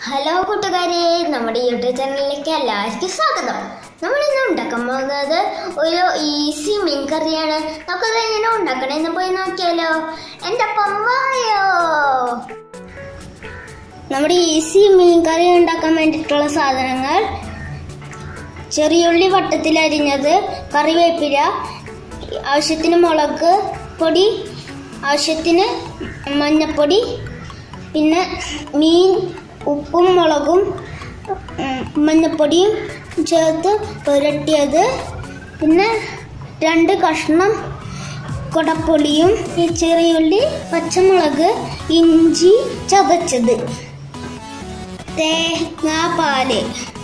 hello കൂട്ടുകാരെ നമ്മുടെ YouTube ചാനലിലേക്ക് എല്ലാവർക്കും സ്വാഗതം നമ്മൾ ഇന്ന് ഉണ്ടാക്കാൻ പോകുന്നത് ഒരു ഈസി മീൻ കറിയാണ് നമുക്കത് എങ്ങനെ ഉണ്ടാക്കണമെന്ന് പോയി നോക്കിയാലോ എൻ്റെ പമ്മായോ നമ്മുടെ ഈസി മീൻ കറി ഉണ്ടാക്കാൻ വേണ്ടിയിട്ടുള്ള സാധനങ്ങൾ ചെറിയുള്ളി വട്ടത്തിൽ അരിഞ്ഞത് കറിവേപ്പില ആവശ്യത്തിന് മുളക് പൊടി ആവശ്യത്തിന് മഞ്ഞപ്പൊടി പിന്നെ മീൻ ഉപ്പും മുളകും ഉം, മഞ്ഞപ്പൊടിയും ചേർത്ത് പുരട്ടിയത് പിന്നെ രണ്ട് കഷ്ണം കുടപ്പൊടിയും ഈ ചെറിയുള്ളി പച്ചമുളക് ഇഞ്ചി ചതച്ചത് തേങ്ങാപ്പാല്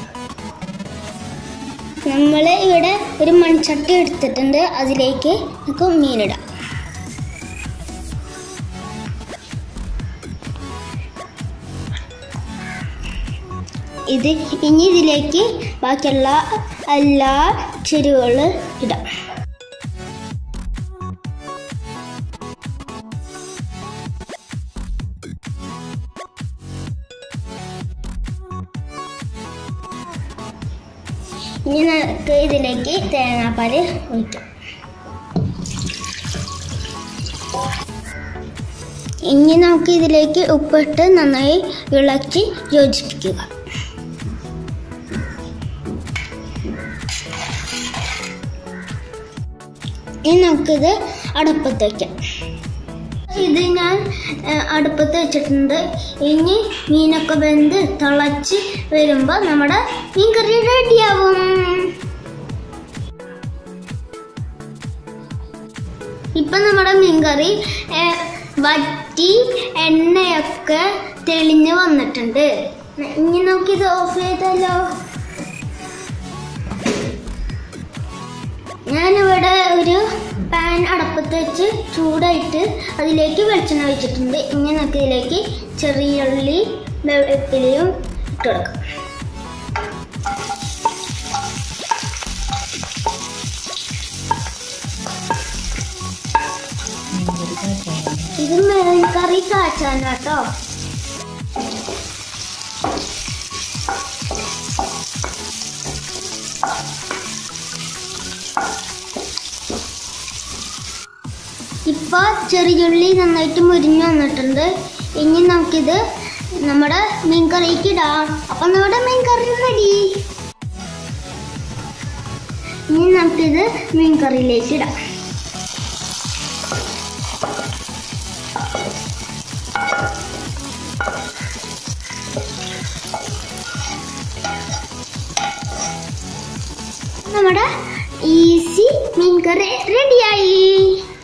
നമ്മൾ ഇവിടെ ഒരു മൺചട്ടി എടുത്തിട്ടുണ്ട് അതിലേക്ക് നമുക്ക് മീനിടാം ഇത് ഇനി ഇതിലേക്ക് ബാക്കിയുള്ള എല്ലാ ചേരുവകളും ഇടാം ഇനി നമുക്ക് ഇതിലേക്ക് തേങ്ങാപ്പാൽ ഒഴിക്കാം ഇനി നമുക്ക് ഇതിലേക്ക് ഉപ്പിട്ട് നന്നായി ഇളക്കി യോജിപ്പിക്കുക ഇനി നമുക്കിത് അടുപ്പത്ത് വയ്ക്കാം ഇത് ഞാൻ ഏ, അടുപ്പത്ത് വെച്ചിട്ടുണ്ട് ഇനി മീനൊക്കെ വെന്ത് തിളച്ച് വരുമ്പോൾ നമ്മുടെ മീൻ കറി റെഡിയാവും ഇപ്പൊ നമ്മുടെ മീൻകറി ഏ, വറ്റി എണ്ണയൊക്കെ തെളിഞ്ഞ് വന്നിട്ടുണ്ട് ഇനി നമുക്കിത് ഓഫ് ചെയ്താലോ ഞാനിവിടെ ഒരു പാൻ അടപ്പത്ത് വെച്ച് ചൂടായിട്ട് അതിലേക്ക് വെളിച്ചെണ്ണ ഒഴിച്ചിട്ടുണ്ട് ഇനി നമുക്ക് ഇതിലേക്ക് ചെറിയ ഉള്ളി വെളുപ്പിലയും ഇട്ട് കൊടുക്കാം ഇത് മെയിൻ കറി കാച്ചാനാട്ടോ ഇപ്പൊ ചെറിയുള്ളി നന്നായിട്ട് മുരിഞ്ഞു വന്നിട്ടുണ്ട് ഇനി നമുക്കിത് നമ്മുടെ മീൻ കറിക്ക് ഇടാം അപ്പൊ നമ്മുടെ മീൻ കറി റെഡി ഇനി നമുക്കിത് മീൻ കറിയിലേക്ക് ഇടാം നമ്മുടെ ഈസി മീൻ കറി റെഡിയായി